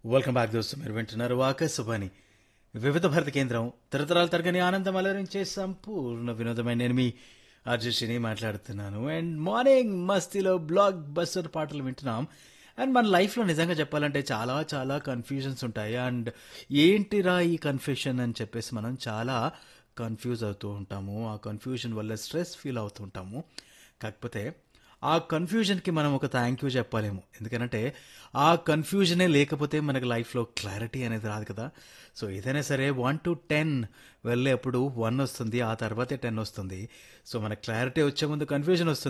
welcome back దోస్తు మీరు వింటున్నారు ఆకాశవాణి వివిధ భారత కేంద్రం తరతరాలు తరగని ఆనందం అలరించే సంపూర్ణ వినోదమైన నేను మీ అర్జుషిని మాట్లాడుతున్నాను అండ్ మార్నింగ్ మస్తీలో బ్లాక్ బస్టర్ పాటలు వింటున్నాం అండ్ మన లైఫ్లో నిజంగా చెప్పాలంటే చాలా చాలా కన్ఫ్యూజన్స్ ఉంటాయి అండ్ ఏంటిరా ఈ కన్ఫ్యూషన్ అని చెప్పేసి మనం చాలా కన్ఫ్యూజ్ అవుతూ ఉంటాము ఆ కన్ఫ్యూజన్ వల్ల స్ట్రెస్ ఫీల్ అవుతూ ఉంటాము కాకపోతే ఆ కన్ఫ్యూజన్కి మనం ఒక థ్యాంక్ యూ చెప్పాలేమో ఎందుకంటే ఆ కన్ఫ్యూజనే లేకపోతే మనకి లైఫ్లో క్లారిటీ అనేది రాదు కదా సో ఏదైనా సరే వన్ టు టెన్ వెళ్ళేప్పుడు వన్ వస్తుంది ఆ తర్వాతే టెన్ వస్తుంది సో మనకు క్లారిటీ వచ్చే ముందు కన్ఫ్యూజన్ వస్తుంది